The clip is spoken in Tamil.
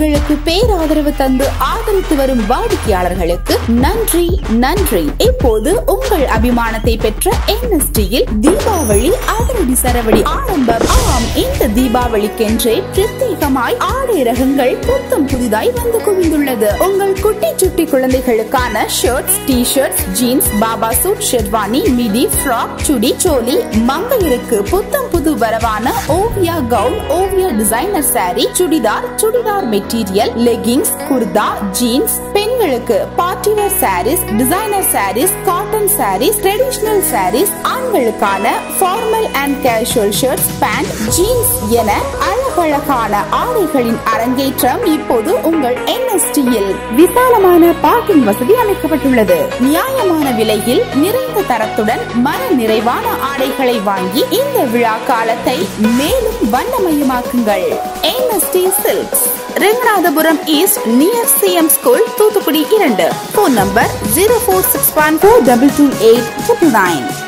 எங்களுக்கு பேராதரவு தந்து ஆதரித்து வரும் வாடிக்கையாளர்களுக்கு நன்றி நன்றி இப்போது உங்கள் அபிமானத்தை பெற்ற என்எஸ்டியில் தீபாவளி அதிரடி சரவடி ஆரம்பம் ஆம் இந்த தீபாவளிக்கென்றே பிரத்யேகமாய் ஆடை ரகங்கள் புத்தம் புதிதாய் வந்து குவிந்துள்ளது உங்கள் குட்டி சுட்டி குழந்தைகளுக்கான shirts T shirts jeans baba suit sherwani midi frock chudi choli மங்கையருக்கு புத்தம் புது வரவான Oviya gown Oviya designer sari churidar churidar material leggings kurta jeans பெண்களுக்கு party wear saris designer saris cotton saris traditional saris ஆண்களுக்கான formal and casual shirts pant jeans என அழகழகான ஆடைகளின் அரங்கேற்றம் இப்போது உங்கள் என்எஸ்டியில் விசாலமான பார்க்கிங் வசதி அமைக்கப்பட்டுள்ளது நியாயமான விலையில் நிறைந்த தரத்துடன் மன நிறைவான ஆடைகளை வாங்கி இந்த விழா காலத்தை மேலும் வண்ணமயமாக்குங்கள் NST silks Renganathapuram east near CM school Thoothukudi இரண்டு phone number zero four six one four double two eight triple nine